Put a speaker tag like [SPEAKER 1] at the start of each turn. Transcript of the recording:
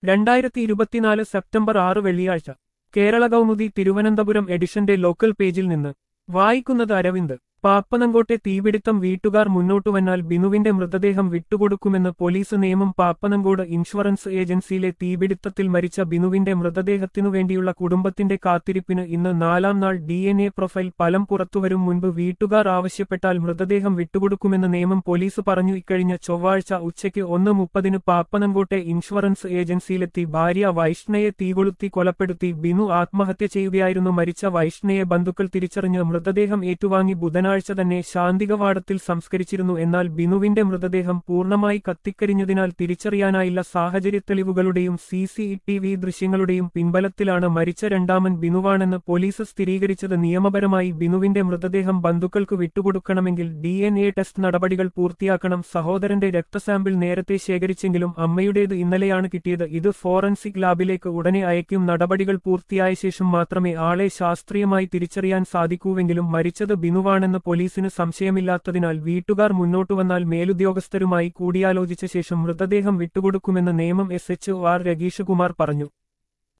[SPEAKER 1] രണ്ടായിരത്തി ഇരുപത്തിനാല് സെപ്റ്റംബർ ആറ് വെള്ളിയാഴ്ച കേരള കൗമുദി തിരുവനന്തപുരം എഡിഷന്റെ ലോക്കൽ പേജിൽ നിന്ന് വായിക്കുന്നത് അരവിന്ദ് പാപ്പനങ്കോട്ടെ തീപിടുത്തം വീട്ടുകാർ മുന്നോട്ടു വന്നാൽ ബിനുവിന്റെ മൃതദേഹം വിട്ടുകൊടുക്കുമെന്ന് പോലീസ് നിയമം പാപ്പനങ്കോട് ഇൻഷുറൻസ് ഏജൻസിയിലെ തീപിടുത്തത്തിൽ മരിച്ച ബിനുവിന്റെ മൃതദേഹത്തിനു വേണ്ടിയുള്ള കുടുംബത്തിന്റെ കാത്തിരിപ്പിന് ഇന്ന് നാലാം നാൾ ഡി എൻ എ പ്രൊഫൈൽ ഫലം പുറത്തുവരും മുൻപ് വീട്ടുകാർ ആവശ്യപ്പെട്ടാൽ മൃതദേഹം വിട്ടുകൊടുക്കുമെന്ന് നിയമം പോലീസ് പറഞ്ഞു ഇക്കഴിഞ്ഞ ചൊവ്വാഴ്ച ഉച്ചയ്ക്ക് ഒന്ന് മുപ്പതിന് പാപ്പനങ്കോട്ടെ ഇൻഷുറൻസ് ഏജൻസിയിലെത്തി ഭാര്യ വൈഷ്ണയെ തീകൊളുത്തി കൊലപ്പെടുത്തി ബിനു ആത്മഹത്യ ചെയ്യുകയായിരുന്നു മരിച്ച വൈഷ്ണയെ ബന്ധുക്കൾ തിരിച്ചറിഞ്ഞ് മൃതദേഹം ഏറ്റുവാങ്ങി ബുധനാഴ്ച തന്നെ ശാന്തികവാടത്തിൽ സംസ്കരിച്ചിരുന്നു എന്നാൽ ബിനുവിന്റെ മൃതദേഹം പൂർണ്ണമായി കത്തിക്കരിഞ്ഞതിനാൽ തിരിച്ചറിയാനായില്ല സാഹചര്യ തെളിവുകളുടെയും സി സി ടി വി ദൃശ്യങ്ങളുടെയും പിൻബലത്തിലാണ് മരിച്ച രണ്ടാമൻ ബിനുവാണെന്ന് പോലീസ് സ്ഥിരീകരിച്ചത് നിയമപരമായി ബിനുവിന്റെ മൃതദേഹം ബന്ധുക്കൾക്ക് വിട്ടുകൊടുക്കണമെങ്കിൽ ഡി എൻ എ ടെസ്റ്റ് നടപടികൾ പൂർത്തിയാക്കണം സഹോദരന്റെ രക്തസാമ്പിൾ നേരത്തെ ശേഖരിച്ചെങ്കിലും അമ്മയുടേത് ഇന്നലെയാണ് കിട്ടിയത് ഇത് ഫോറൻസിക് ലാബിലേക്ക് ഉടനെ അയക്കും നടപടികൾ പൂർത്തിയായ ശേഷം മാത്രമേ ആളെ ശാസ്ത്രീയമായി തിരിച്ചറിയാൻ സാധിക്കൂവെങ്കിലും മരിച്ചത് ബിനുവാണെന്ന് പോലീസിന് സംശയമില്ലാത്തതിനാൽ വീട്ടുകാർ മുന്നോട്ടുവന്നാൽ മേലുദ്യോഗസ്ഥരുമായി കൂടിയാലോചിച്ച ശേഷം മൃതദേഹം വിട്ടുകൊടുക്കുമെന്ന് നിയമം S H R Rageesh Kumar പറഞ്ഞു